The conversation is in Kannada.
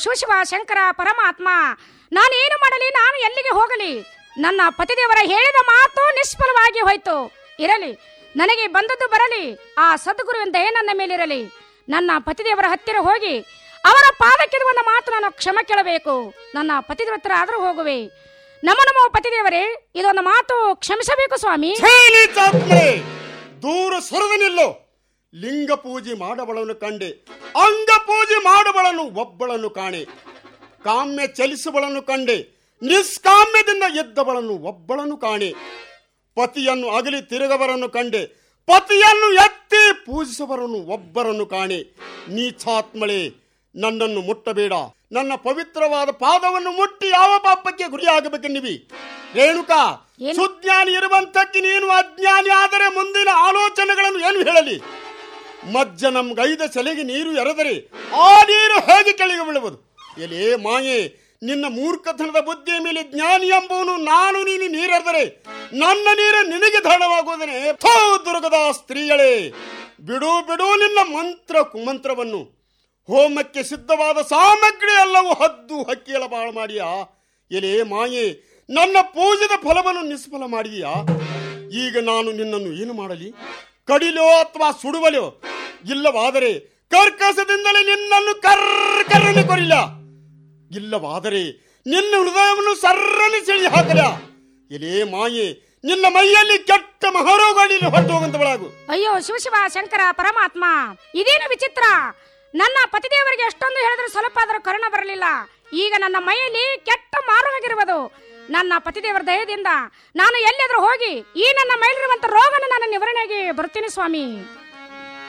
ಶಿವಶಿವ ಶಂಕರ ಪರಮಾತ್ಮ ನಾನು ಏನು ಮಾಡಲಿ ನಾನು ಎಲ್ಲಿಗೆ ಹೋಗಲಿ ನನ್ನ ಪತಿದೇವರ ಹೇಳಿದ ಮಾತು ನಿಷ್ಫಲವಾಗಿ ಹೋಯ್ತು ಇರಲಿ ನನಗೆ ಬಂದದ್ದು ಬರಲಿ ಆ ಸದ್ಗುರುವಿನ ದಯೆ ನನ್ನ ಮೇಲಿರಲಿ ನನ್ನ ಪತಿದೇವರ ಹತ್ತಿರ ಹೋಗಿ ಅವರ ಪಾದಕ್ಕಿದ ಒಂದು ಮಾತು ನಾನು ಕ್ಷಮ ಕೇಳಬೇಕು ನನ್ನ ಪತಿದೇವರ ಹತ್ರ ಆದರೂ ಹೋಗುವೆ ನಮ್ಮ ನಮ್ಮ ಪತಿದೇವರೇ ಇದೊಂದು ಮಾತು ಕ್ಷಮಿಸಬೇಕು ಸ್ವಾಮಿ ಛೇಲಿತಾತ್ಮೆ ದೂರ ಸರಿದು ನಿಲ್ಲು ಲಿಂಗ ಪೂಜೆ ಮಾಡಬಳನ್ನು ಕಂಡೆ ಅಂಗ ಪೂಜೆ ಮಾಡಬಳನು ಒಬ್ಬಳನ್ನು ಕಾಣೆ ಕಾಮ್ಯ ಚಲಿಸುವಳನ್ನು ಕಂಡೆ ನಿಷ್ಕಾಮ್ಯದಿಂದ ಎದ್ದವಳನ್ನು ಒಬ್ಬಳನ್ನು ಕಾಣೆ ಪತಿಯನ್ನು ಅಗಲಿ ತಿರುಗವರನ್ನು ಕಂಡೆ ಪತಿಯನ್ನು ಎತ್ತಿ ಪೂಜಿಸುವರನ್ನು ಒಬ್ಬರನ್ನು ಕಾಣೆ ನೀಚಾತ್ಮಳೆ ನನ್ನನ್ನು ಮುಟ್ಟಬೇಡ ನನ್ನ ಪವಿತ್ರವಾದ ಪಾದವನ್ನು ಮುಟ್ಟಿ ಯಾವ ಪಾಪಕ್ಕೆ ಗುರಿಯಾಗಬೇಕೆನ್ನಿವಿ ರೇಣುಕಾ ಏನು? ಸುಜ್ಞಾನಿ ಇರುವಂತಕ್ಕೆ ನೀನು ಅಜ್ಞಾನಿ ಆದರೆ ಮುಂದಿನ ಆಲೋಚನೆಗಳನ್ನು ಏನು ಹೇಳಲಿ ಮಜ್ಜನಂ ಗೈದ ಸೆಲೆಗೆ ನೀರು ಎರೆದರೆ ಆ ನೀರು ಹೇಗೆ ಕೆಳಗೆ ಬೀಳುವುದು ಎಲೇ ಮಾಯೆ ನಿನ್ನ ಮೂರ್ಖತನದ ಬುದ್ಧಿಯ ಮೇಲೆ ಜ್ಞಾನಿ ಎಂಬುವನು ನಾನು ನೀನು ನೀರೆರೆದರೆ ನನ್ನ ನೀರು ನಿನಗೆ ಧಾರವಾಗುವುದನೆ ಥೋ ದುರ್ಗದ ಸ್ತ್ರೀಯಳೇ ಬಿಡು ಬಿಡು ನಿನ್ನ ಮಂತ್ರ ಕುಮಂತ್ರವನ್ನು ಹೋಮಕ್ಕೆ ಸಿದ್ಧವಾದ ಸಾಮಗ್ರಿ ಎಲ್ಲವೂ ಹದ್ದು ಹಕ್ಕಿಯಳ ಬಾಳು ಮಾಡಿಯಾ ಎಲೇ ಮಾಯೆ ನನ್ನ ಪೂಜೆದ ಫಲವನ್ನು ನಿಷ್ಫಲ ಮಾಡಿದೀಯಾ ಈಗ ನಾನು ನಿನ್ನನ್ನು ಏನು ಮಾಡಲಿ ಕಡಿಲೋ ಅಥವಾ ಸುಡುವಲೋ ಇಲ್ಲವಾದರೆ ಕರ್ಕಸದಿಂದಲೇ ನಿನ್ನನ್ನು ಕರ್ಕರನೆ ಕೊರಿಲ್ಲ ಇಲ್ಲವಾದರೆ ನಿನ್ನ ಹೃದಯವನ್ನು ಸರ್ರನೆ ಸೆಳಿ ಹಾಕಲ ಎಲೇ ಮಾಯೆ ನಿನ್ನ ಮೈಯಲ್ಲಿ ಕೆಟ್ಟ ಮಹಾರೋಗಗಳನ್ನು ಹೊಟ್ಟು ಹೋಗಂತವಳಾಗು ಅಯ್ಯೋ ಶಿವಶಿವ ಶಂಕರ ಪರಮಾತ್ಮ ಇದೇನು ವಿಚಿತ್ರ ನನ್ನ ಪತಿದೇವರಿಗೆ ಎಷ್ಟೊಂದು ಹೇಳಿದ್ರು ಸ್ವಲ್ಪ ಆದರೂ ಕರುಣ ಬರಲಿಲ್ಲ ಈಗ ನನ್ನ ಮೈಯಲ್ಲಿ ಕೆಟ್ಟ ಮಾರುವಾಗಿರುವುದು ನನ್ನ ಪತಿದೇವರ ದಯದಿಂದ ನಾನು ಎಲ್ಲಿಯಾದ್ರೂ ಹೋಗಿ ಈ ನನ್ನ ಮೈಲಿರುವಂತ ರೋಗನ ನಾನು ನಿವಾರಣೆಗೆ ಬರ್ತೀನಿ ಸ್ವಾಮಿ